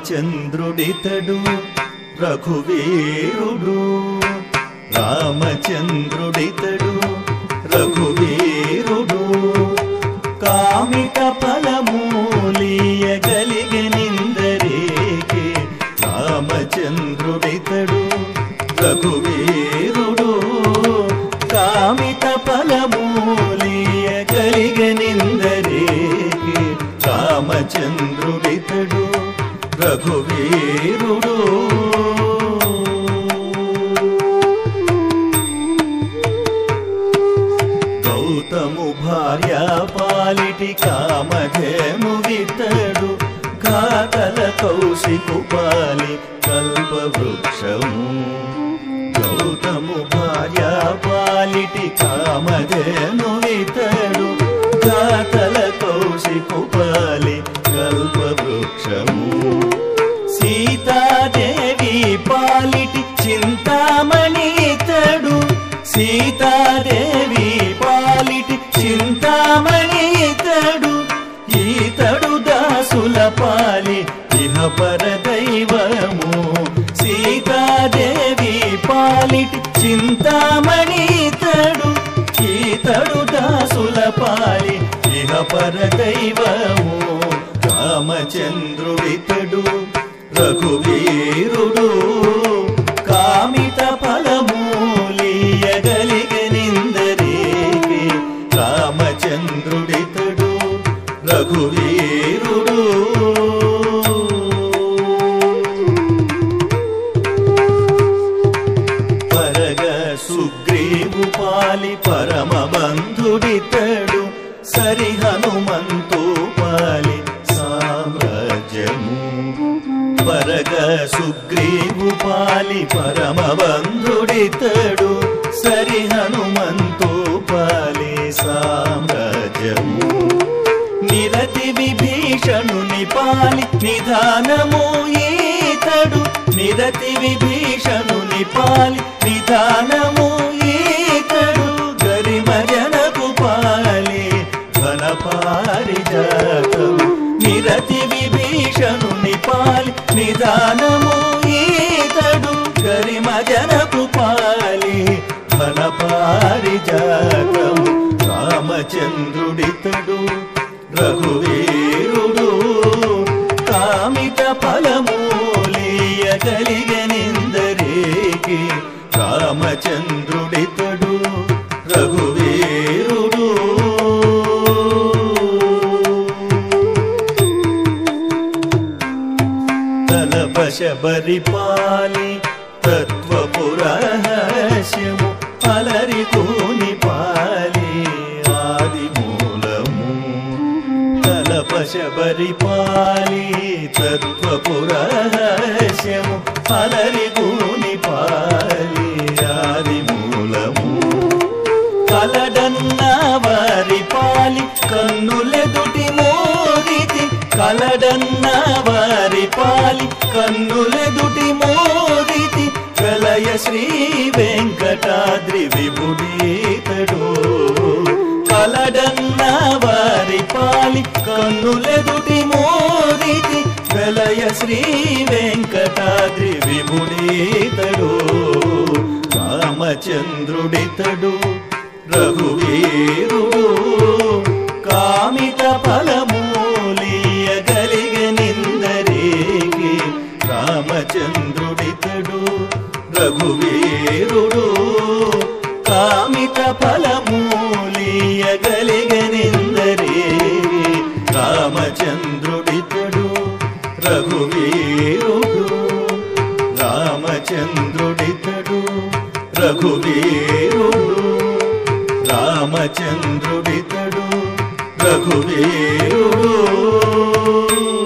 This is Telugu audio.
రామచంద్రుడితడు రఘువీరుడు రామచంద్రుడితడు రఘువీరుడు కామిత ఫలమూలియగలిగనిందరేకే రామచంద్రుడితడు రఘువీరుడు కామిత ఫలమూలియగలిగనిందరేకే రామచంద్రుడితడు రఘువీరుడు గౌతము భార్య పాలిటి కామధేను వితడు కాకల కౌశికు పాలి కల్పవృక్షము గౌతము భార్య పాలిటి కామధేను వితడు కాకల కౌశికు పాలి కల్పవృక్షము సీతాదేవి పాలిటి చింతామణి ఇతడు సీతాదేవి పాలిటి చింతామణి ఇతడు ఈతడు దాసుల పాలి ఇహ పరదైవము సీతాదేవి పాలిటి చింతామణి ఇతడు ఈతడు దాసుల పాలి ఇహ పరదైవము రామచంద్రుడితడు రఘువీరుడు కామిత ఫలమూలియగలిగనిందరేకి రామచంద్రుడితడు రఘువీరుడు పరగ సుగ్రీవు పాలి పరమ బంధుడితడు సరి హనుమంతు పాలి సామ్రాజ్యము పరగ సుగ్రీవు పాలి పరమ బంధుడితడు సరి హనుమంతు పాలి సామ్రాజ్యము నిరతి విభీషణుని పాలి నిధానము ఈతడు నిరతి విభీషణుని పాలి నిధానము ఈతడు గరిమజనకు పాలి ఘన పారిజాతము నిరతి విభీషణుని పాలి నిధానము ఈతడు గరిమజనకు పాలి ఘన పారిజాతము రామచంద్రుడితడు రఘువీరుడు కామిత ఫలమూలియగలిగనిందరేకి రామచంద్రుడితడు రఘువీరుడు తలపశబరి పాలి తత్వపురహస్యము అలరి కూని పాలి ఆది మూలము తలపశబరి పాలి తత్వపురహస్యము అలరి కూని పాలి ఆది మూలము కలడన్న వారి పాలి కన్నులెదుటి మోదితి కలడన్న వారి పాలి కన్నులెదుటి మోదితి కలయ శ్రీ వెంకటాద్రి విభుడీతడు కలడన్న వారి పాలి కన్నులెదుటి మోదితి కలయ శ్రీ వెంకటాద్రి విభుడీతడు రామచంద్రుడితడు రఘువీరుడు కామిత ఫలమూలియగలిగనిందరేకి రామచంద్రుడితడు రఘువీరుడు కామిత ఫలమూలియగలిగనిందరేకి రామచంద్రుడితడు రఘువీరుడు రామచంద్రుడితడు రఘువీరుడు రామచంద్రుడితడు రఘువీరుడు